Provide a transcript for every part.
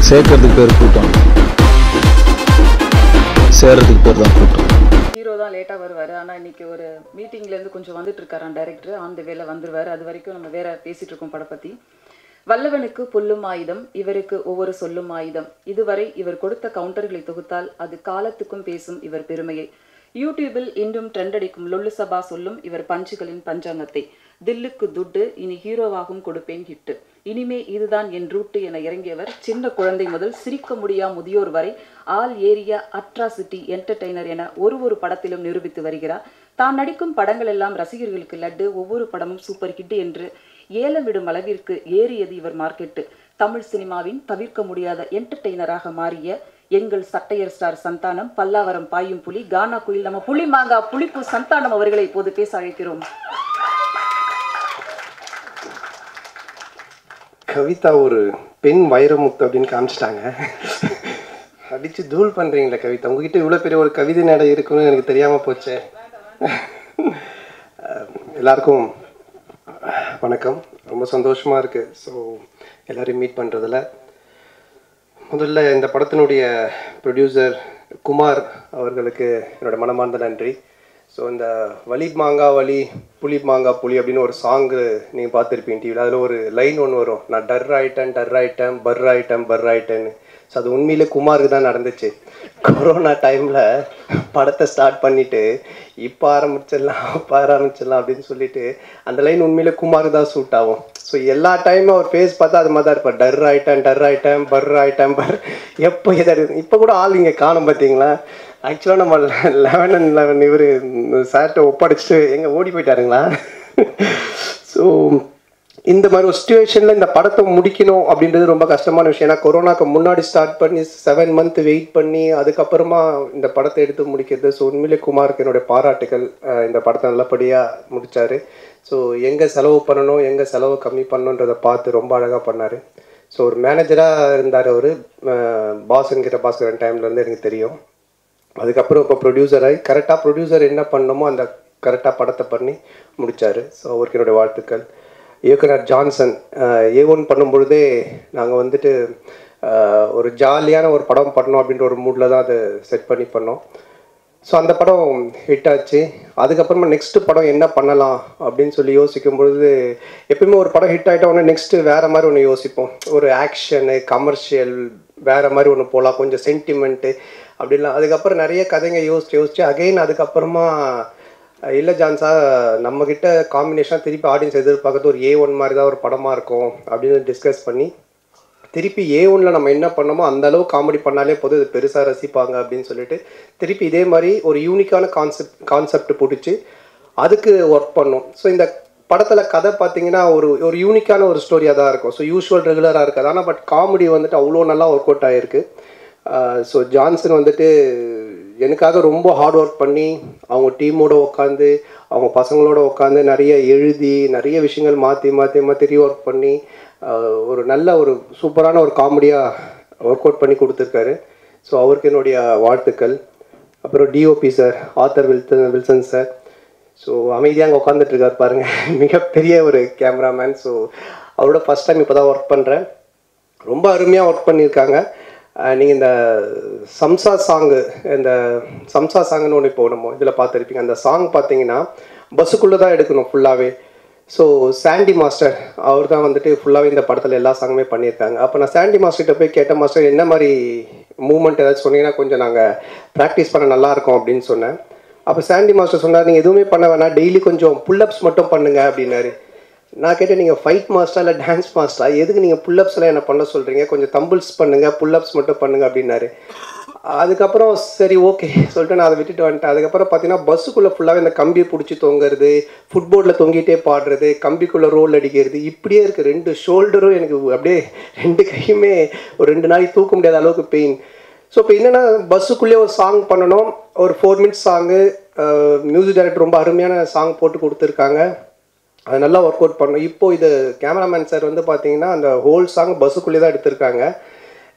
சேர்க்கறதுக்கு பேர் கூட்டம் சேர்றதுக்கு பேர் தான் கூட்டம் ஹீரோ தான் லேட்டாக வருவார் ஆனால் இன்னைக்கு ஒரு மீட்டிங்லேருந்து கொஞ்சம் வந்துட்டு இருக்காராம் டைரக்டர் ஆன் த வேல வந்துருவார் அது வரைக்கும் நம்ம வேற பேசிட்டு இருக்கோம் படம் பற்றி வல்லவனுக்கு புல்லும் ஆயுதம் இவருக்கு ஒவ்வொரு சொல்லும் ஆயுதம் இதுவரை இவர் கொடுத்த கவுண்டர்களை தொகுத்தால் அது காலத்துக்கும் பேசும் இவர் பெருமையை யூடியூபில் இன்றும் ட்ரெண்ட் அடிக்கும் லொல்லு சபா சொல்லும் இவர் பஞ்சுகளின் பஞ்சாங்கத்தை தில்லுக்கு துட்டு இனி ஹீரோவாகும் கொடுப்பேன் ஹிட்டு இனிமே இதுதான் என் ரூட்டு என இறங்கியவர் சின்ன குழந்தை முதல் சிரிக்க முடியா முதியோர் வரை ஆல் ஏரியா அட்ராசிட்டி என்டர்டெய்னர் என ஒரு ஒரு படத்திலும் நிரூபித்து வருகிறார் தான் நடிக்கும் படங்கள் எல்லாம் ரசிகர்களுக்கு லட்டு ஒவ்வொரு படமும் சூப்பர் ஹிட் என்று ஏலம் விடும் அளவிற்கு ஏறியது இவர் மார்க்கெட்டு தமிழ் சினிமாவின் தவிர்க்க முடியாத என்டர்டெய்னராக மாறிய எங்கள் சட்டையர் ஸ்டார் சந்தானம் பல்லாவரம் பாயும் புலி கானா குயில் நம்ம புலி மாங்கா புளிப்பு சந்தானம் அவர்களை இப்போது பேச அழைக்கிறோம் கவிதா ஒரு பெண் வைரமுத்து அப்படின்னு காமிச்சிட்டாங்க அடிச்சு தூள் பண்றீங்களே கவிதா உங்ககிட்ட இவ்வளோ பெரிய ஒரு கவிதை நடை இருக்குன்னு எனக்கு தெரியாம போச்சே அஹ் எல்லாருக்கும் வணக்கம் ரொம்ப சந்தோஷமா இருக்கு ஸோ எல்லாரையும் மீட் பண்றதுல முதல்ல இந்த படத்தினுடைய ப்ரொடியூசர் குமார் அவர்களுக்கு என்னோட மனமார்ந்த நன்றி ஸோ இந்த வலி மாங்கா வலி புலி மாங்கா புலி அப்படின்னு ஒரு சாங்கு நீங்கள் பார்த்துருப்பீங்க டிவியில் அதில் ஒரு லைன் ஒன்று வரும் நான் டர் ஆயிட்டேன் டர் ஆயிட்டேன் பர் ஆயிட்டேன் பர் ஆயிட்டேன்னு ஸோ அது உண்மையிலே குமாருக்கு தான் நடந்துச்சு கொரோனா டைமில் படத்தை ஸ்டார்ட் பண்ணிட்டு இப்போ ஆரம்பிச்சிடலாம் அப்போ ஆரம்பிச்சிடலாம் அப்படின்னு சொல்லிட்டு அந்த லைன் உண்மையிலே குமாருக்கு தான் சூட் ஆகும் ஸோ எல்லா டைமும் அவர் ஃபேஸ் பார்த்தா அது மாதிரி தான் இருப்பார் டர் ஆயிட்டேன் டர் ஆயிட்டேன் பர் ஆயிட்டேன் பர் எப்போ எதாவது இப்போ கூட ஆள் இங்கே காணும் பார்த்தீங்களா ஆக்சுவலாக நம்ம லெவன் அண்ட் லெவன் இவர் சார்கிட்ட ஒப்படைச்சிட்டு எங்கே ஓடி போயிட்டாருங்களா ஸோ இந்த மாதிரி ஒரு சுச்சுவேஷனில் இந்த படத்தை முடிக்கணும் அப்படின்றது ரொம்ப கஷ்டமான விஷயம் ஏன்னா கொரோனாக்கு முன்னாடி ஸ்டார்ட் பண்ணி செவன் மந்த் வெயிட் பண்ணி அதுக்கப்புறமா இந்த படத்தை எடுத்து முடிக்கிறது ஸோ உண்மையிலே குமாருக்கு என்னுடைய பாராட்டுகள் அஹ் இந்த படத்தை நல்லபடியாக முடிச்சாரு ஸோ எங்கே செலவு பண்ணணும் எங்கே செலவு கம்மி பண்ணணுன்றதை பார்த்து ரொம்ப அழகாக பண்ணார் ஸோ ஒரு மேனேஜராக இருந்தார் அவர் பாஸ்ங்கிற பாஸ்கரன் டைம்லேருந்து எனக்கு தெரியும் அதுக்கப்புறம் இப்போ ப்ரொடியூசர் ஆகி கரெக்டாக ப்ரொடியூசர் என்ன பண்ணணுமோ அந்த கரெக்டாக படத்தை பண்ணி முடித்தார் ஸோ அவருக்கு என்னுடைய வாழ்த்துக்கள் இயக்குனர் ஜான்சன் ஏ ஒன் பண்ணும்பொழுதே நாங்கள் வந்துட்டு அஹ், ஒரு ஜாலியான ஒரு படம் பண்ணோம் அப்படின்ற ஒரு மூடில் தான் அதை செட் பண்ணி பண்ணோம் ஸோ அந்த படம் ஹிட் ஆச்சு அதுக்கப்புறமா நெக்ஸ்ட் படம் என்ன பண்ணலாம் அப்படின்னு சொல்லி யோசிக்கும் பொழுது எப்பயுமே ஒரு படம் ஹிட் ஆகிட்ட உடனே நெக்ஸ்ட்டு வேறு மாதிரி ஒன்று யோசிப்போம் ஒரு ஆக்ஷனு கமர்ஷியல் வேறு மாதிரி ஒன்று போகலாம் கொஞ்சம் சென்டிமெண்ட்டு அப்படிலாம் அதுக்கப்புறம் நிறைய கதைங்க யோசிச்சு யோசிச்சு அகைன் அதுக்கப்புறமா இல்லை ஜான்சா நம்மக்கிட்ட காம்பினேஷனாக திருப்பி ஆடியன்ஸ் எதிர்பார்க்கறது ஒரு ஏ ஒன் மாதிரி தான் ஒரு படமாக இருக்கும் அப்படின்னு டிஸ்கஸ் பண்ணி திருப்பி ஏ ஒன்ல நம்ம என்ன பண்ணோமோ அந்த அளவு காமெடி பண்ணாலே போதும் இது பெருசாக ரசிப்பாங்க அப்படின்னு சொல்லிட்டு திருப்பி இதே மாதிரி ஒரு யூனிக்கான கான்செப்ட் கான்செப்ட் பிடிச்சி அதுக்கு ஒர்க் பண்ணோம் ஸோ இந்த படத்தில் கதை பார்த்தீங்கன்னா ஒரு ஒரு யூனிக்கான ஒரு ஸ்டோரியாக தான் இருக்கும் ஸோ யூஸ்வல் ரெகுலராக இருக்காது ஆனால் பட் காமெடி வந்துட்டு அவ்வளோ நல்லா ஒர்க் அவுட் ஆகிருக்கு ஸோ ஜான்சன் வந்துட்டு எனக்காக ரொம்ப ஹார்ட் ஒர்க் பண்ணி அவங்க டீமோட உட்காந்து அவங்க பசங்களோட உட்காந்து நிறைய எழுதி நிறைய விஷயங்கள் மாற்றி மாற்றி மாற்றி ரீஒர்க் பண்ணி ஆஹ், ஒரு நல்ல ஒரு சூப்பரான ஒரு காமெடியாக ஒர்க் அவுட் பண்ணி கொடுத்துருக்காரு ஸோ அவருக்கு என்னுடைய வாழ்த்துக்கள் அப்புறம் DOP sir Arthur Wilson Wilson sir so அமைதியாக அங்கே உட்காந்துட்டு இருக்கார் பாருங்க மிகப்பெரிய ஒரு கேமராமேன் ஸோ அவரோட ஃபஸ்ட் டைம் இப்போ தான் ஒர்க் பண்ணுறேன் ரொம்ப அருமையாக ஒர்க் பண்ணியிருக்காங்க நீங்கள் இந்த சம்சா சாங்கு இந்த சம்சா சாங்குன்னு ஒன்று இப்போ நம்ம இதில் பார்த்துருப்பீங்க அந்த சாங் பார்த்தீங்கன்னா பஸ்ஸுக்குள்ளே தான் எடுக்கணும் ஃபுல்லாகவே ஸோ சாண்டி மாஸ்டர் அவர் தான் வந்துட்டு ஃபுல்லாகவே இந்த படத்தில் எல்லா சாங்குமே பண்ணியிருக்காங்க அப்போ நான் சாண்டி மாஸ்டர்கிட்ட போய் கேட்ட மாஸ்டர் என்ன மாதிரி மூமெண்ட் ஏதாச்சும் சொன்னீங்கன்னா கொஞ்சம் நாங்கள் ப்ராக்டிஸ் பண்ண நல்லா இருக்கும் அப்படின்னு சொன்னேன் அப்போ சாண்டி மாஸ்டர் சொன்னார் நீங்கள் எதுவுமே பண்ண வேணாம் டெய்லி கொஞ்சம் புல்லப்ஸ் மட்டும் பண்ணுங்க அப்படின்னாரு நான் கேட்டேன் நீங்கள் ஃபைட் மாஸ்டரா இல்லை டான்ஸ் மாஸ்டரா எதுக்கு நீங்கள் புல்லப்ஸ்லாம் என்ன பண்ண சொல்கிறீங்க கொஞ்சம் தம்பிள்ஸ் பண்ணுங்க புல்லப்ஸ் மட்டும் பண்ணுங்க அப்படின்னாரு அதுக்கப்புறம் சரி ஓகே சொல்லிட்டு நான் அதை விட்டுட்டு வந்துட்டேன் அதுக்கப்புறம் பார்த்தீங்கன்னா பஸ்ஸுக்குள்ளே ஃபுல்லாகவே இந்த கம்பியை பிடிச்சி தொங்குறது ஃபுட்போர்டில் தொங்கிட்டே பாடுறது கம்பிக்குள்ளே ரோல் அடிக்கிறது இப்படியே இருக்குது ரெண்டு ஷோல்டரும் எனக்கு அப்படியே ரெண்டு கையுமே ஒரு ரெண்டு நாளைக்கு தூக்க முடியாத அளவுக்கு பெயின் ஸோ இப்போ என்னென்னா பஸ்ஸுக்குள்ளேயே ஒரு சாங் பண்ணணும் ஒரு four minutes song music director ரொம்ப அருமையான சாங் போட்டு கொடுத்துருக்காங்க அது நல்லா ஒர்க் அவுட் பண்ணணும் இப்போ இது கேமராமேன் சார் வந்து பார்த்தீங்கன்னா அந்த ஹோல் சாங் பஸ்ஸுக்குள்ளே தான் எடுத்திருக்காங்க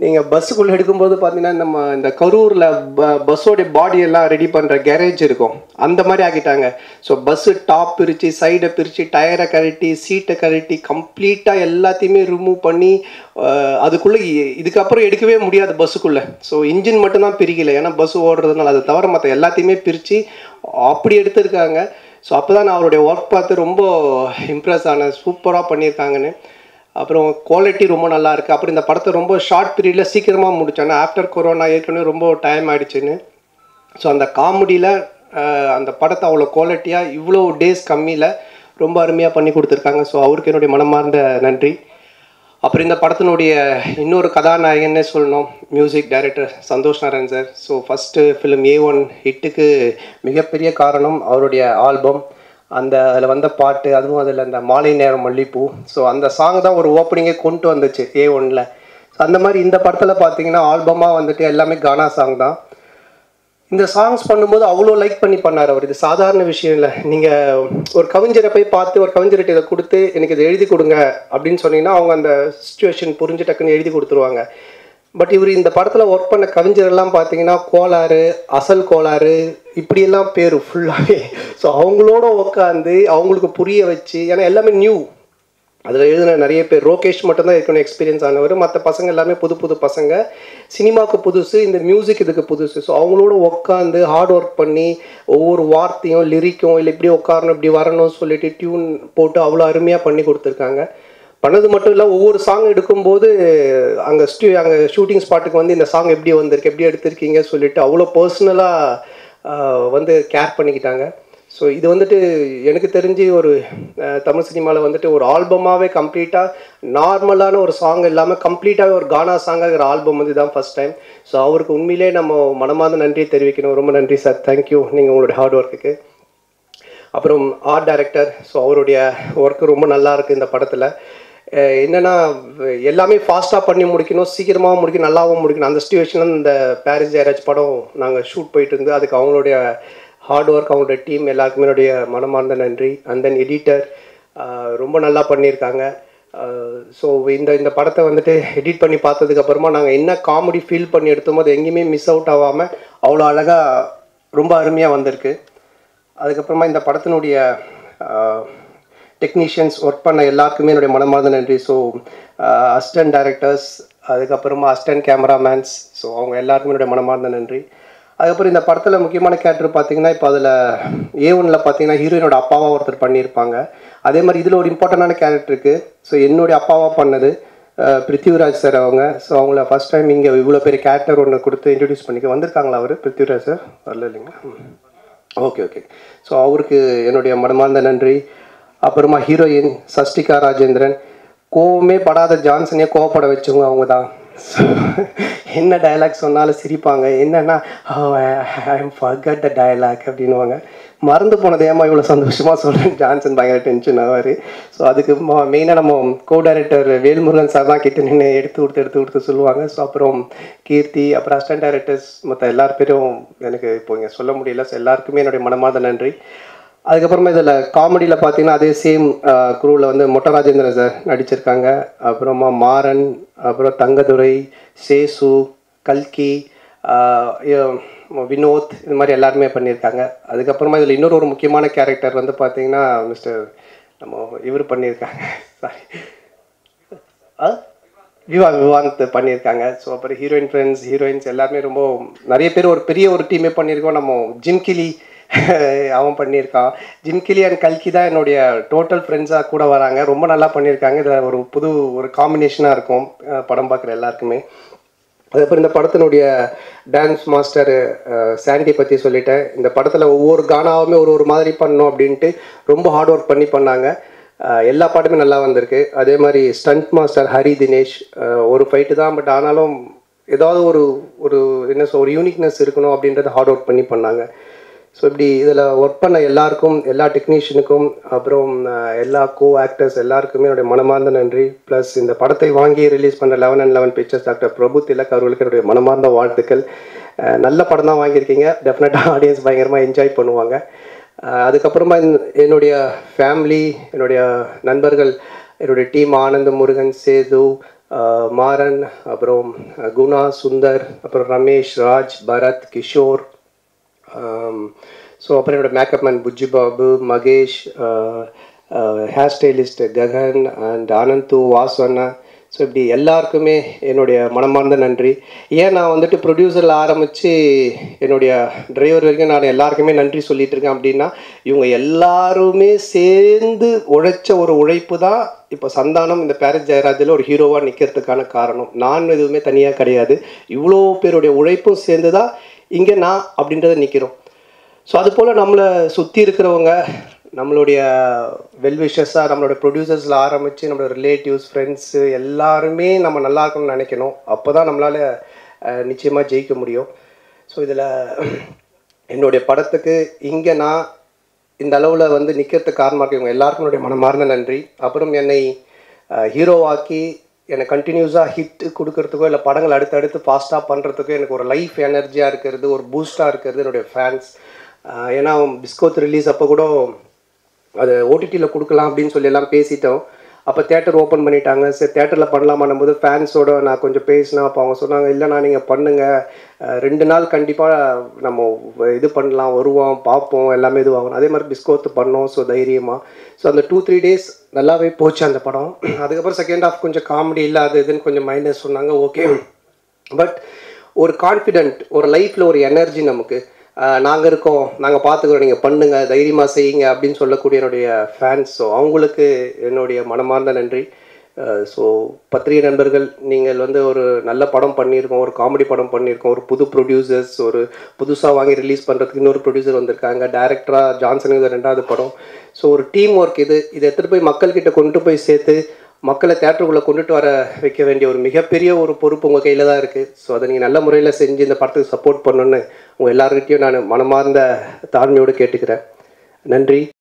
நீங்கள் பஸ்ஸுக்குள்ளே எடுக்கும்போது பார்த்தீங்கன்னா நம்ம இந்த கரூரில் ப பஸ்ஸோடைய பாடி எல்லாம் ரெடி பண்ணுற கேரேஜ் இருக்கும் அந்த மாதிரி ஆக்கிட்டாங்க ஸோ பஸ்ஸு டாப் பிரித்து சைடை பிரித்து டயரை கழட்டி சீட்டை கழட்டி கம்ப்ளீட்டாக எல்லாத்தையுமே ரிமூவ் பண்ணி அஹ், அதுக்குள்ளே இ- இதுக்கப்புறம் எடுக்கவே முடியாது பஸ்ஸுக்குள்ளே ஸோ இன்ஜின் மட்டும்தான் பிரிக்கல ஏன்னா பஸ் ஓடுறதுனால அதை தவிர மற்ற எல்லாத்தையுமே பிரித்து அப்படி எடுத்திருக்காங்க ஸோ அப்போ தான் நான் அவருடைய ஒர்க் பார்த்து ரொம்ப இம்ப்ரெஸ் ஆனேன் சூப்பராக பண்ணியிருக்காங்கன்னு அப்புறம் குவாலிட்டி ரொம்ப நல்லா இருக்குது அப்புறம் இந்த படத்தை ரொம்ப ஷார்ட் பீரியடில் சீக்கிரமாக முடித்தேன் ஆஃப்டர் கொரோனா ஏற்கனவே ரொம்ப டைம் ஆயிடுச்சுன்னு ஸோ அந்த காமெடியில் அந்த படத்தை அவ்வளோ குவாலிட்டியாக இவ்வளோ டேஸ் கம்மியில் ரொம்ப அருமையாக பண்ணி கொடுத்துருக்காங்க ஸோ அவருக்கு என்னுடைய மனமார்ந்த நன்றி அப்புறம் இந்த படத்தினுடைய இன்னொரு கதாநாயகன்னே சொல்லணும் music director Santhosh Narayan sir so first film A one ஹிட்டுக்கு மிகப்பெரிய காரணம் அவருடைய ஆல்பம் அந்த அதில் வந்த பாட்டு அதுவும் அதில் அந்த மாலை நேரம் மல்லிப்பூ ஸோ அந்த சாங் தான் ஒரு ஓப்பனிங்கே கொண்டு வந்துச்சு ஏ ஒன்னில் அந்த மாதிரி இந்த படத்தில் பார்த்தீங்கன்னா ஆல்பமாக வந்துட்டு எல்லாமே கானா சாங் தான் இந்த சாங்ஸ் பண்ணும்போது அவ்வளோ லைக் பண்ணி பண்ணார் அவர் இது சாதாரண விஷயம் இல்லை நீங்கள் ஒரு கவிஞரை போய் பார்த்து ஒரு கவிஞர்கிட்ட இதை கொடுத்து எனக்கு இதை எழுதி கொடுங்க அப்படின்னு சொன்னீங்கன்னா அவங்க அந்த சுச்சுவேஷன் புரிஞ்சு டக்குன்னு எழுதி கொடுத்துருவாங்க பட் இவர் இந்த படத்தில் ஒர்க் பண்ண கவிஞர் எல்லாம் பார்த்தீங்கன்னா கோளாறு அசல் கோளாறு இப்படியெல்லாம் பேர் ஃபுல்லாகவே ஸோ அவங்களோட உட்காந்து அவங்களுக்கு புரிய வச்சு ஏன்னா எல்லாமே நியூ அதில் எழுதின நிறைய பேர் ரோகேஷ் மட்டும்தான் இருக்கணும் எக்ஸ்பீரியன்ஸ் ஆனவர் மற்ற பசங்க எல்லாமே புது புது பசங்க சினிமாவுக்கு புதுசு இந்த மியூசிக் இதுக்கு புதுசு ஸோ அவங்களோட உட்காந்து ஹார்ட் ஒர்க் பண்ணி ஒவ்வொரு வார்த்தையும் லிரிக்கும் இல்லை இப்படி உட்காரணும் இப்படி வரணும்னு சொல்லிட்டு டியூன் போட்டு அவ்வளோ அருமையாக பண்ணி கொடுத்துருக்காங்க பண்ணது மட்டும் இல்லை ஒவ்வொரு சாங் எடுக்கும்போது அங்கே ஸ்டூ அங்கே ஷூட்டிங் ஸ்பாட்டுக்கு வந்து இந்த சாங் எப்படி வந்திருக்கு எப்படி எடுத்திருக்கீங்க சொல்லிட்டு அவ்வளோ பர்சனலாக வந்து கேர் பண்ணிக்கிட்டாங்க ஸோ இது வந்துட்டு எனக்கு தெரிஞ்சு ஒரு அஹ், தமிழ் சினிமாவில் வந்துட்டு ஒரு ஆல்பமாகவே கம்ப்ளீட்டாக நார்மலான ஒரு சாங் இல்லாமல் கம்ப்ளீட்டாகவே ஒரு கானா சாங்காகிற ஆல்பம் வந்து தான் ஃபஸ்ட் டைம் ஸோ அவருக்கு உண்மையிலே நம்ம மனமார்ந்த நன்றியை தெரிவிக்கணும் ரொம்ப நன்றி சார் தேங்க்யூ நீங்கள் உங்களுடைய ஹார்ட் ஒர்க்குக்கு அப்புறம் ஆர்ட் டைரக்டர் ஸோ அவருடைய ஒர்க்கு ரொம்ப நல்லா இருக்குது இந்த படத்தில் என்னென்னா எல்லாமே ஃபாஸ்ட்டாக பண்ணி முடிக்கணும் சீக்கிரமாக முடிக்கணும் நல்லாவும் முடிக்கணும் அந்த சுச்சுவேஷனில் இந்த பாரிஸ் ஜெயராஜ் படம் நாங்கள் ஷூட் போயிட்டு இருந்து அதுக்கு அவங்களுடைய ஹார்ட் ஒர்க் அவங்களுடைய டீம் எல்லாருக்குமே என்னுடைய மனமார்ந்த நன்றி அண்ட் தென் எடிட்டர் ரொம்ப நல்லா பண்ணியிருக்காங்க ஸோ இந்த இந்த படத்தை வந்துட்டு எடிட் பண்ணி பார்த்ததுக்கு அப்புறமா நாங்கள் என்ன காமெடி ஃபீல் பண்ணி எடுத்தோமோ அது எங்கேயுமே மிஸ் அவுட் ஆகாமல் அவ்வளோ அழகாக ரொம்ப அருமையாக வந்திருக்கு அதுக்கப்புறமா இந்த படத்தினுடைய டெக்னீஷியன்ஸ் ஒர்க் பண்ண எல்லாருக்குமே என்னுடைய மனமார்ந்த நன்றி ஸோ அசிஸ்டன்ட் டைரக்டர்ஸ் அதுக்கப்புறமா அசிஸ்டன்ட் கேமராமேன்ஸ் ஸோ அவங்க எல்லாருக்குமே என்னுடைய மனமார்ந்த நன்றி அதுக்கப்புறம் இந்த படத்தில் முக்கியமான கேரக்டர் பார்த்தீங்கன்னா இப்போ அதில் ஏ ஒனில் பார்த்தீங்கன்னா ஹீரோயினோட அப்பாவாக ஒருத்தர் பண்ணியிருப்பாங்க அதே மாதிரி இதில் ஒரு இம்பார்ட்டண்டான கேரக்டர் இருக்குது ஸோ என்னுடைய அப்பாவாக பண்ணது அஹ், பிருத்திவிராஜ் சார் அவங்க ஸோ அவங்கள ஃபஸ்ட் டைம் இங்கே இவ்வளோ பெரிய கேரக்டர் ஒன்று கொடுத்து இன்ட்ரடியூஸ் பண்ணிக்க வந்திருக்காங்களா அவர் பிருத்திவிராஜ் சார் வரல இல்லைங்களா ம். ஓகே ஓகே ஸோ அவருக்கு என்னுடைய மனமார்ந்த நன்றி அப்புறமா ஹீரோயின் சஷ்டிகா ராஜேந்திரன் கோவமே படாத ஜான்சனே கோவப்பட வச்சவங்க அவங்க தான் என்ன டயலாக் சொன்னாலும் சிரிப்பாங்க என்னன்னா I am forgot the dialogue அப்படின்னுவாங்க மறந்து போனது ஏமா இவ்வளோ சந்தோஷமாக சொல்கிறேன் ஜான்சன் பயங்கர டென்ஷன் ஆவார் ஸோ அதுக்கு மெயினாக நம்ம கோ டைரக்டர் வேல்முருகன் சார் தான் கிட்ட நின்று எடுத்து கொடுத்து எடுத்து கொடுத்து சொல்லுவாங்க ஸோ அப்புறம் கீர்த்தி அப்புறம் அசிஸ்டன்ட் டைரக்டர்ஸ் மற்ற எல்லார் பேரும் எனக்கு இப்போ இங்கே சொல்ல முடியல ஸோ எல்லாருக்குமே என்னுடைய மனமார்ந்த நன்றி அதுக்கப்புறமா இதில் காமெடியில் பார்த்தீங்கன்னா அதே சேம் குரூவில் வந்து மொட்ட ராஜேந்திரன் சார் நடிச்சிருக்காங்க அப்புறமா மாறன் அப்புறம் தங்கதுரை சேசு கல்கி ஆஹ் இ- வினோத் இது மாதிரி எல்லாருமே பண்ணியிருக்காங்க அதுக்கப்புறமா இதில் இன்னொரு ஒரு முக்கியமான கேரக்டர் வந்து பார்த்தீங்கன்னா மிஸ்டர் நம்ம இவர் பண்ணியிருக்காங்க சாரி ஆ விவா விவாந்த் பண்ணியிருக்காங்க ஸோ அப்புறம் ஹீரோயின் ஃப்ரெண்ட்ஸ் ஹீரோயின்ஸ் எல்லாருமே ரொம்ப நிறைய பேர் ஒரு பெரிய ஒரு டீமே பண்ணியிருக்கோம் நம்ம ஜிம்கிலி அவன் பண்ணியிருக்கான் ஜிம்கிலி அண்ட் கல்கி தான் என்னுடைய டோட்டல் ஃப்ரெண்ட்ஸாக கூட வராங்க ரொம்ப நல்லா பண்ணியிருக்காங்க இதில் ஒரு புது ஒரு காம்பினேஷனாக இருக்கும் அஹ் படம் பார்க்குற எல்லாருக்குமே அதுக்கப்புறம் இந்த படத்தினுடைய டான்ஸ் மாஸ்டர் சாண்டி பற்றி சொல்லிட்டேன் இந்த படத்தில் ஒவ்வொரு கானாவுமே ஒரு ஒரு மாதிரி பண்ணணும் அப்படின்ட்டு ரொம்ப ஹார்ட் ஒர்க் பண்ணி பண்ணாங்க அஹ் எல்லா பாட்டுமே நல்லா வந்திருக்கு அதே மாதிரி ஸ்டண்ட் மாஸ்டர் ஹரி தினேஷ் அஹ் ஒரு ஃபைட்டு தான் பட் ஆனாலும் ஏதாவது ஒரு ஒரு என்ன சொல் ஒரு யூனிக்னஸ் இருக்கணும் அப்படின்றத ஹார்ட் ஒர்க் பண்ணி பண்ணாங்க ஸோ இப்படி இதில் ஒர்க் பண்ண எல்லாருக்கும் எல்லா டெக்னீஷியனுக்கும் அப்புறம் அஹ், எல்லா கோ ஆக்டர்ஸ் எல்லாருக்குமே என்னுடைய மனமார்ந்த நன்றி ப்ளஸ் இந்த படத்தை வாங்கி ரிலீஸ் பண்ண eleven and eleven pictures doctor Prabhu Thilak அவர்களுக்கு என்னுடைய மனமார்ந்த வாழ்த்துக்கள் அஹ், நல்ல படம் தான் வாங்கியிருக்கீங்க டெஃபினட்டாக ஆடியன்ஸ் பயங்கரமாக என்ஜாய் பண்ணுவாங்க அஹ், அதுக்கப்புறமா இந்த- என்னுடைய ஃபேமிலி என்னுடைய நண்பர்கள் என்னுடைய டீம் ஆனந்த் முருகன் சேது ஆஹ் மாறன் அப்புறம் குணா சுந்தர் அப்புறம் ரமேஷ் ராஜ் பரத் கிஷோர் ஸோ அப்புறம் என்னோட makeup man Bujji Babu Mahesh hair stylist Gagan and Ananthu வாசண்ணா ஸோ இப்படி எல்லாருக்குமே என்னுடைய மனமார்ந்த நன்றி ஏன் நான் வந்துட்டு ப்ரொடியூசரில் ஆரம்பித்து என்னுடைய டிரைவர் வரைக்கும் நான் எல்லாருக்குமே நன்றி சொல்லிட்டு இருக்கேன் அப்படின்னா இவங்க எல்லாருமே சேர்ந்து உழைச்ச ஒரு உழைப்பு தான் இப்போ சந்தானம் இந்த பேரஸ் ஜெயராஜில் ஒரு ஹீரோவாக நிற்கிறதுக்கான காரணம் நான் எதுவுமே தனியாக கிடையாது இவ்வளோ பேருடைய உழைப்பும் சேர்ந்து தான் இங்கே நான் அப்படின்றத நிற்கிறோம் ஸோ அது போல் நம்மளை சுற்றி இருக்கிறவங்க நம்மளுடைய வெல்விஷஸாக நம்மளோட ப்ரொடியூசர்ஸில் ஆரம்பித்து நம்மளோட ரிலேட்டிவ்ஸ் ஃப்ரெண்ட்ஸு எல்லாருமே நம்ம நல்லா இருக்கணும்னு நினைக்கணும் அப்போ தான் நம்மளால் நிச்சயமாக ஜெயிக்க முடியும் ஸோ இதில் என்னுடைய படத்துக்கு இங்கே நான் இந்த அளவில் வந்து நிற்கிறதுக்கு காரணமாக இவங்க எல்லாருக்கும் என்னுடைய மனமார்ந்த நன்றி அப்புறம் என்னை ஹீரோவாக்கி எனக்கு கண்டினியூஸாக ஹிட் கொடுக்கறதுக்கோ இல்லை படங்கள் அடுத்தடுத்து ஃபாஸ்ட்டாக பண்ணுறதுக்கோ எனக்கு ஒரு லைஃப் எனர்ஜியாக இருக்கிறது ஒரு பூஸ்டாக இருக்கிறது என்னுடைய ஃபேன்ஸ் ஏன்னா பிஸ்கோத் ரிலீஸ் அப்போ கூட அது ஓடிடியில் கொடுக்கலாம் அப்படின்னு சொல்லி எல்லாம் பேசிட்டோம் அப்போ தேட்டர் ஓப்பன் பண்ணிட்டாங்க சரி தேட்டரில் பண்ணலாமான்னும் போது ஃபேன்ஸோட நான் கொஞ்சம் பேசினேன் அப்போ அவங்க சொன்னாங்க இல்லைண்ணா நீங்கள் பண்ணுங்கள் அஹ் ரெண்டு நாள் கண்டிப்பாக நம்ம இது பண்ணலாம் வருவோம் பார்ப்போம் எல்லாமே இதுவாகும் அதே மாதிரி பிஸ்கோத்து பண்ணோம் ஸோ தைரியமாக ஸோ அந்த டூ த்ரீ டேஸ் நல்லாவே போச்சு அந்த படம் அதுக்கப்புறம் செகண்ட் ஹாஃப் கொஞ்சம் காமெடி இல்லை அது இதுன்னு கொஞ்சம் மைனஸ் சொன்னாங்க ஓகே பட் ஒரு கான்ஃபிடென்ட் ஒரு லைஃப்பில் ஒரு எனர்ஜி நமக்கு நாங்கள் இருக்கோம் நாங்கள் பார்த்துக்குறோம் நீங்கள் பண்ணுங்கள் தைரியமாக செய்யுங்க அப்படின்னு சொல்லக்கூடிய என்னுடைய ஃபேன்ஸ் ஸோ அவங்களுக்கு என்னுடைய மனமார்ந்த நன்றி ஸோ பத்திரிகை நண்பர்கள் நீங்கள் வந்து ஒரு நல்ல படம் பண்ணியிருக்கோம் ஒரு காமெடி படம் பண்ணியிருக்கோம் ஒரு புது ப்ரொடியூசர்ஸ் ஒரு புதுசாக வாங்கி ரிலீஸ் பண்ணுறதுக்கு இன்னொரு ப்ரொடியூசர் வந்திருக்காங்க டேரக்டராக ஜான்சன் இது ரெண்டாவது படம் ஸோ ஒரு டீம் ஒர்க் இது இதை எடுத்துகிட்டு போய் மக்கள்கிட்ட கொண்டு போய் சேர்த்து மக்களை தேட்டருக்குள்ளே கொண்டுட்டு வர வைக்க வேண்டிய ஒரு மிகப்பெரிய ஒரு பொறுப்பு உங்கள் கையில் தான் இருக்குது ஸோ அதை நீங்கள் நல்ல முறையில் செஞ்சு இந்த படத்துக்கு சப்போர்ட் பண்ணணுன்னு உங்கள் எல்லாருக்கிட்டையும் நான் மனமார்ந்த தாழ்மையோடு கேட்டுக்கிறேன் நன்றி